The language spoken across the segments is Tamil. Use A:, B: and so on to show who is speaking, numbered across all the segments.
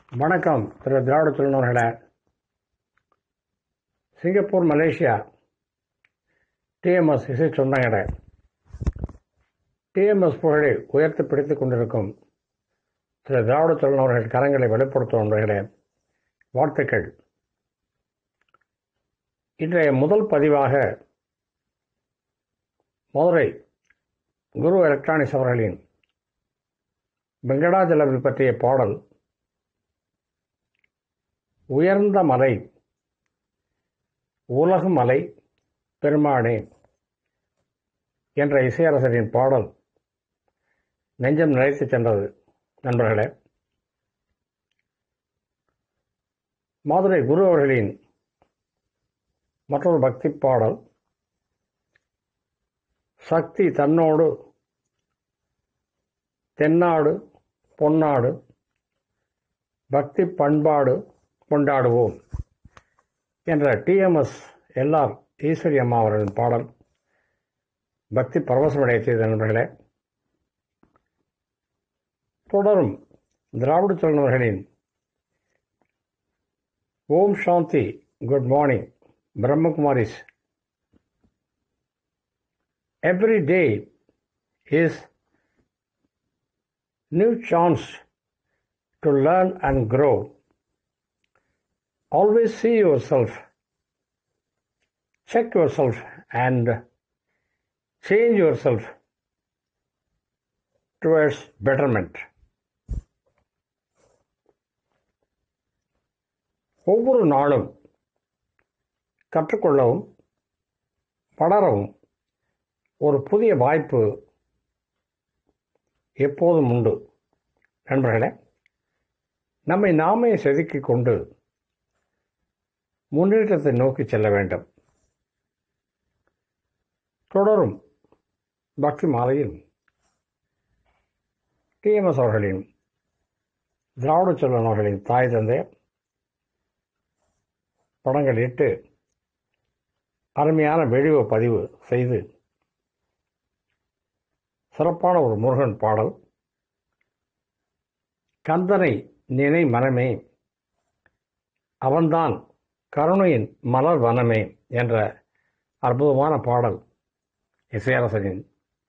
A: வணக்கம் திரு திராவிட தொழில்நுட்பர்களே சிங்கப்பூர் மலேசியா டிஎம்எஸ் இசை சொந்தங்களே டிஎம்எஸ் புகழை உயர்த்தி பிடித்துக் கொண்டிருக்கும் திரு திராவிட தொழில்நுட்பர்கள் கரங்களை வெளிப்படுத்தும் நண்பர்களே வாழ்த்துக்கள் இன்றைய முதல் பதிவாக மதுரை குரு எலக்ட்ரானிக்ஸ் அவர்களின் வெங்கடாஜலவில் பற்றிய பாடல் உயர்ந்த மலை உலகு மலை பெருமானே என்ற இசையரசரின் பாடல் நெஞ்சம் நிலைத்து சென்றது நண்பர்களே மதுரை குரு அவர்களின் மற்றொரு பக்தி பாடல் சக்தி தன்னோடு தென்னாடு பொன்னாடு பக்தி பண்பாடு கொண்டாடுவோம் என்ற டிஎம்எஸ் எல்ஆர் ஈஸ்வரி அம்மா அவர்களின் பாடல் பக்தி பரவசமடைய செய்த நண்பர்களே தொடரும் திராவிட தொழில்நுட்பர்களின் Om Shanti good morning Brahma Kumaris every day is new chance to learn and grow. Always see yourself, check yourself, and change yourself towards betterment. ஒவ்வொரு நாளும் கற்றுக்கொள்ளவும் வளரவும் ஒரு புதிய வாய்ப்பு எப்போதும் உண்டு நண்பர்களே நம்மை நாமே செதுக்கிக் கொண்டு முன்னேற்றத்தை நோக்கி செல்ல வேண்டும் தொடரும் பக்தி மாலையில் டிஎம்எஸ் அவர்களின் திராவிட செல்வன் அவர்களின் தாய் தந்தையர் படங்கள் இட்டு அருமையான வீடியோ பதிவு செய்து சிறப்பான ஒரு முருகன் பாடல் கந்தனை நினை மனமே அவன்தான் கருணையின் மலர் வனமே என்ற அற்புதமான பாடல் இசையரசனின்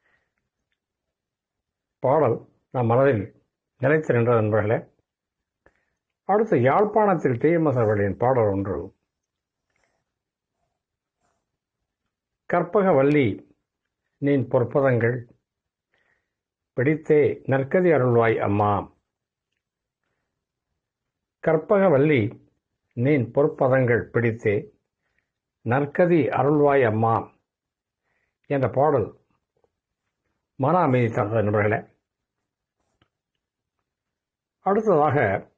A: பாடல் நம் மனதில் நிலைத்து நின்ற நண்பர்களே அடுத்து யாழ்ப்பாணத்தில் டிஎம்எஸ் அவர்களின் பாடல் ஒன்று கற்பகவல்லி நீன் பொற்பதங்கள் பிடித்தே நற்கதி அருள்வாய் அம்மா கற்பகவல்லி நீன் பொற்பதங்கள் பிடித்தே நற்கதி அருள்வாய் அம்மா என்ற பாடல் மன அமைதி தந்தது நண்பர்களே அடுத்ததாக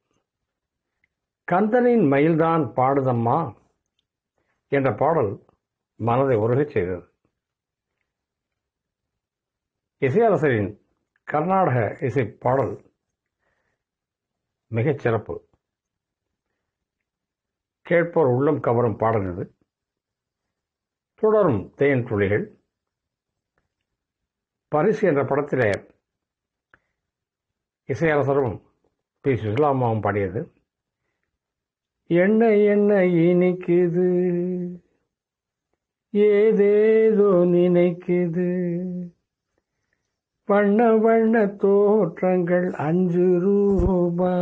A: கந்தனின் மயில்தான் பாடுதம்மா என்ற பாடல் மனதை உருகச் செய்தது இசையரசரின் கர்நாடக இசை பாடல் மிகச் சிறப்பு கேட்போர் உள்ளம் கவரும் பாடல் இது தொடரும் தேன் துளிகள் பரிசு என்ற படத்திலே இசையரசரும் பி சுஸ்லாமாவும் பாடியது என்ன என்ன இனிக்குது ஏதேதோ நினைக்குது வண்ண வண்ண தோற்றங்கள் அஞ்சு ரூபா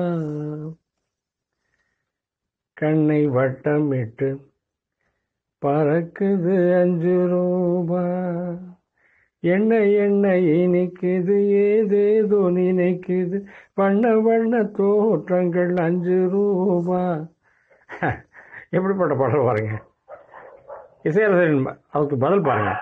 A: கண்ணை வட்டமிட்டு பறக்குது அஞ்சு ரூபா என்ன என்ன இனிக்குது ஏதேதோ நினைக்குது வண்ண வண்ண தோற்றங்கள் அஞ்சு ரூபா எப்படிப்பட்ட பாடல் பாருங்க இசையரசரின் அதுக்கு பதில் பாருங்க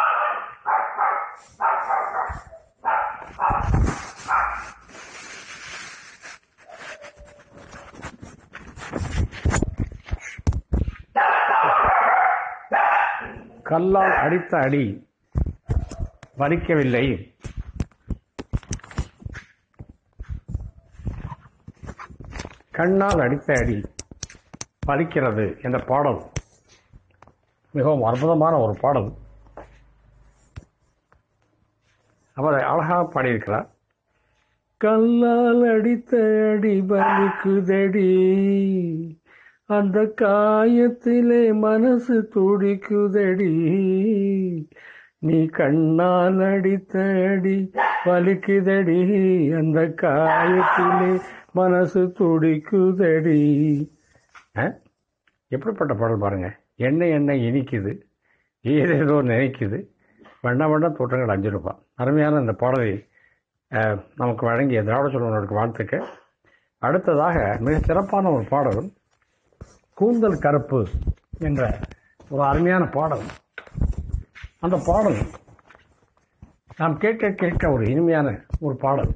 A: கல்லால் அடித்த அடி வலிக்கவில்லை கண்ணால் அடித்த அடி வலிக்கிறது என்ற பாடல் மிகவும் அற்புதமான ஒரு பாடல் அவர் அழகாக பாடியிருக்கிறார் கல்லால் அடித்த அடி வலிக்குதடி அந்த காயத்திலே மனசு துடிக்குதடி நீ கண்ணால் அடித்த அடி வலிக்குதடி அந்த காயத்திலே மனசு துடிக்குதடி ஆ? எப்படிப்பட்ட பாடல் பாருங்க எண்ணெய் எண்ணெய் இனிக்குது ஏதேதோ நினைக்குது வண்ண வண்ண தோற்றங்கள் அஞ்சு ரூபாய் அருமையான இந்த பாடலை அஹ், நமக்கு வழங்கிய திராவிட சொல்வனருக்கு வாழ்த்துக்கள் அடுத்ததாக மிக சிறப்பான ஒரு பாடல் கூந்தல் கருப்பு என்ற ஒரு அருமையான பாடல் அந்த பாடல் நாம் கேட்க கேட்க ஒரு இனிமையான ஒரு பாடல்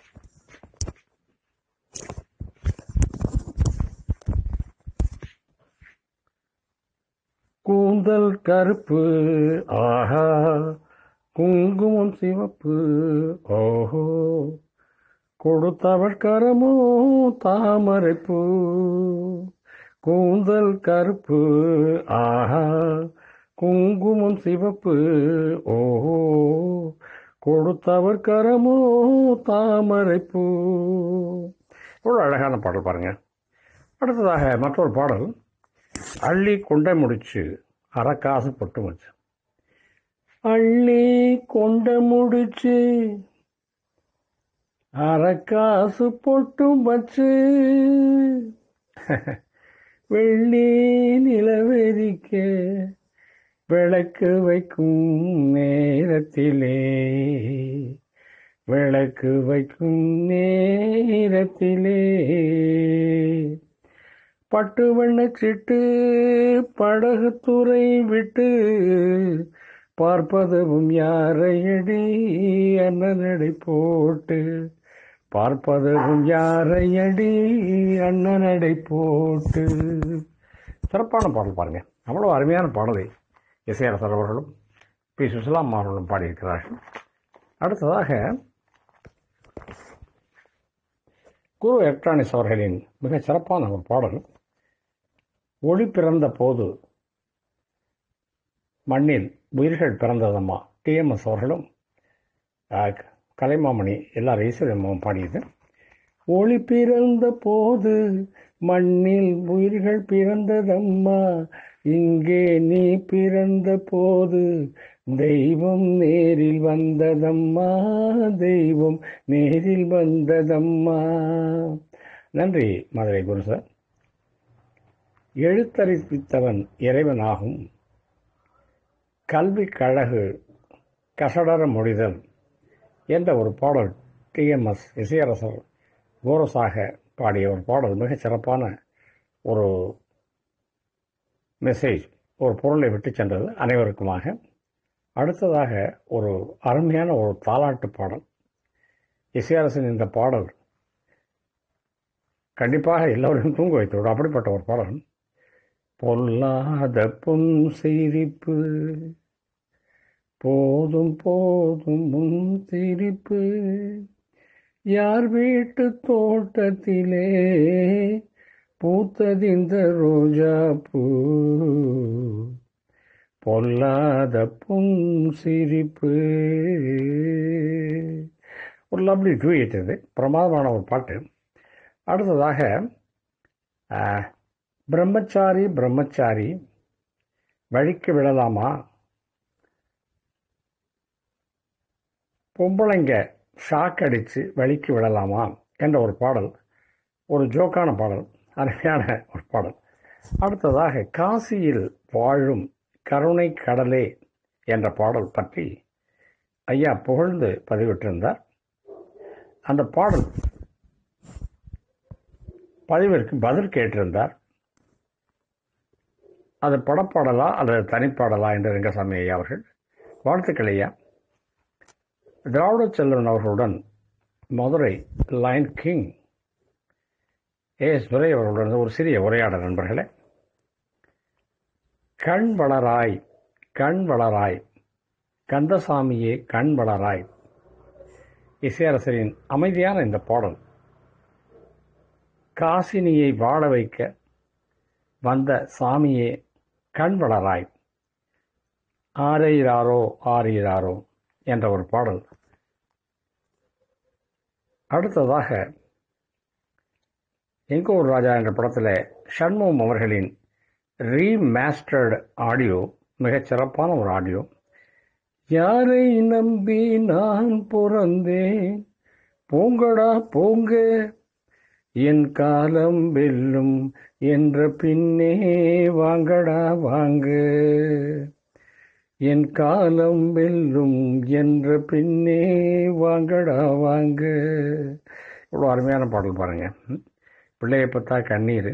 A: கூந்தல் கருப்பு ஆஹா குங்குமம் சிவப்பு ஓஹோ கொடுத்தவள் கரமோ தாமரைப்பூ கூந்தல் கருப்பு ஆஹா குங்குமம் சிவப்பு ஓஹோ கொடுத்தவர் கரமோ தாமரைப்பூ எவ்வளோ அழகான பாடல் பாருங்க அடுத்ததாக மற்றொரு பாடல் அள்ளி கொண்டை முடிச்சு அறக்காசு பொட்டு வச்சு அள்ளி கொண்ட முடிச்சு அறக்காசு பொட்டும் வச்சு வெள்ளி நிலவெறிக்க விளக்கு வைக்கும் நேரத்திலே விளக்கு வைக்கும் நேரத்திலே பட்டு வண்ணச்சிட்டு படகுத்துறை விட்டு பார்ப்பதும் யாரையடி அண்ணனடை போட்டு பார்ப்பதும் யாரையடி அண்ணனடை போட்டு சிறப்பான பாடல் பாருங்க அவ்வளோ அருமையான பாடலை இசையரசர் அவர்களும் பி சுசலாம் அவர்களும் பாடியிருக்கிறார்கள் அடுத்ததாக குரு எலக்ட்ரானிக்ஸ் அவர்களின் மிகச் சிறப்பான ஒரு பாடல் ஒளி பிறந்த போது மண்ணில் உயிர்கள் பிறந்ததம்மா டிஎம்எஸ் அவர்களும் ஆஹ், கலைமாமணி எல்லாரும் ஈஸ்வரம்மாவும் பாடியது ஒளி பிறந்த போது மண்ணில் உயிர்கள் பிறந்ததம்மா இங்கே நீ பிறந்த போது தெய்வம் நேரில் வந்ததம்மா தெய்வம் நேரில் வந்ததம்மா நன்றி மதுரை குரு சார் எழுத்தறிவித்தவன் இறைவனாகும் கல்வி கழகு கசடர மொழிதல் என்ற ஒரு பாடல் டிஎம்எஸ் இசையரசர் கோரஸாக பாடிய ஒரு பாடல் மிகச் சிறப்பான ஒரு மெசேஜ் ஒரு பொருளை விட்டு சென்றது அனைவருக்குமாக அடுத்ததாக ஒரு அருமையான ஒரு தாலாட்டு பாடல் இசையரசன் இந்த பாடல் கண்டிப்பாக எல்லோரையும் தூங்க வைத்துவிடும் அப்படிப்பட்ட ஒரு பாடல் பொல்லாத பொன் சிரிப்பு போதும் போதும் முன் சிரிப்பு யார் வீட்டு தோட்டத்திலே பூத்ததிந்த ரோஜா பூ பொல்லாத பொன் சிரிப்பு ஒரு லவ்லி டூயட் இது பிரமாதமான ஒரு பாட்டு அடுத்ததாக ஆஹ், பிரம்மச்சாரி பிரம்மச்சாரி வழிக்கு விடலாமா பொம்பளைங்க ஷாக் அடித்து வழிக்கு விடலாமா என்ற ஒரு பாடல் ஒரு ஜோக்கான பாடல் அருமையான ஒரு பாடல் அடுத்ததாக காசியில் வாழும் கருணை கடலே என்ற பாடல் பற்றி ஐயா புகழ்ந்து பதிவிட்டிருந்தார் அந்த பாடல் பதிவிற்கு பதில் கேட்டிருந்தார் அது படப்பாடலா அல்லது தனிப்பாடலா என்று ரங்கசாமி ஐயா அவர்கள் வாழ்த்துக்கள் ஐயா திராவிட செல்வன் அவர்களுடன் Madurai line king AS Durai அவர்களுடன் ஒரு சிறிய உரையாடல் நண்பர்களே கண் வளராய் கண் வளராய் கந்தசாமியே கண் வளராய் இசையரசரின் அமைதியான இந்த பாடல் காசினியை வாழ வைக்க வந்த சாமியே கண் வளராய் ஆரையிறாரோ ஆரீராரோ என்ற ஒரு பாடல் அடுத்ததாக எங்கோ ஒரு ராஜா என்ற படத்தில் ஷண்முகம் அவர்களின் ரீமாஸ்டர்டு ஆடியோ மிகச் சிறப்பான ஒரு ஆடியோ யாரை நம்பி நான் பிறந்தேன் போங்கடா போங்க என் காலம் வெல்லும் என்ற பின்னே வாங்கடா வாங்க என் காலம் வெல்லும் என்ற பின்னே வாங்கடா வாங்க இவ்வளோ அருமையான பாடல் பாருங்க ம். பிள்ளையை பார்த்தா கண்ணீர்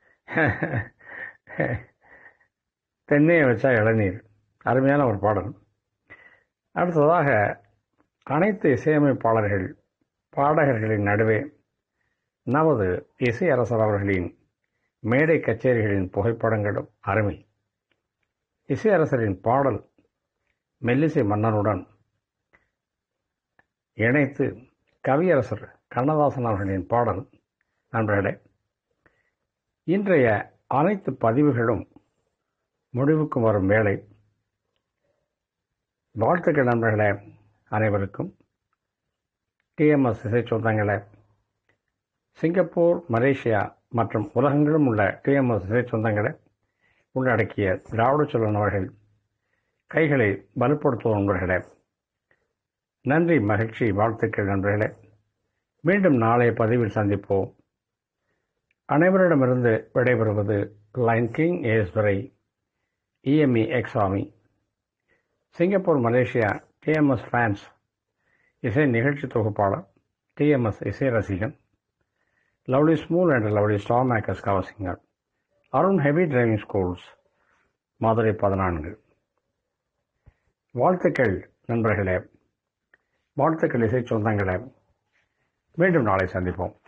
A: தென்னையை வச்சா இளநீர் அருமையான ஒரு பாடல் அடுத்ததாக அனைத்து இசையமைப்பாளர்கள் பாடகர்களின் நடுவே நமது இசையரசர் அவர்களின் மேடை கச்சேரிகளின் புகைப்படங்களும் அருமை இசையரசரின் பாடல் மெல்லிசை மன்னனுடன் இணைத்து கவியரசர் கண்ணதாசன் அவர்களின் பாடல் நண்பர்களே இன்றைய அனைத்து பதிவுகளும் முடிவுக்கு வரும் வேளை வாழ்த்துக்கள் நண்பர்களே அனைவருக்கும் டிஎம்எஸ் இசை சொந்தங்களே சிங்கப்பூர் மலேசியா மற்றும் உலகெங்கிலும் உள்ள டிஎம்எஸ் இசை சொந்தங்களை உள்ளடக்கிய திராவிட சொல்வன் அவர்கள் கைகளை வலுப்படுத்துவோம் நண்பர்களே நன்றி மகிழ்ச்சி வாழ்த்துக்கள் நண்பர்களே மீண்டும் நாளைய பதிவில் சந்திப்போம் அனைவரிடமிருந்து விடைபெறுவது லைன் கிங் ஏஸ்வரை இஎம்இ எக்ஸாமி சிங்கப்பூர் மலேசியா டிஎம்எஸ் ஃபேன்ஸ் இசை நிகழ்ச்சி தொகுப்பாளர் டிஎம்எஸ் இசை ரசிகன் lovely Smule and lovely star makers cover singer Arun heavy driving schools Madurai பதினான்கு வாழ்த்துக்கள் நண்பர்களே வாழ்த்துக்கள் இசை சொந்தங்களே மீண்டும் நாளை சந்திப்போம்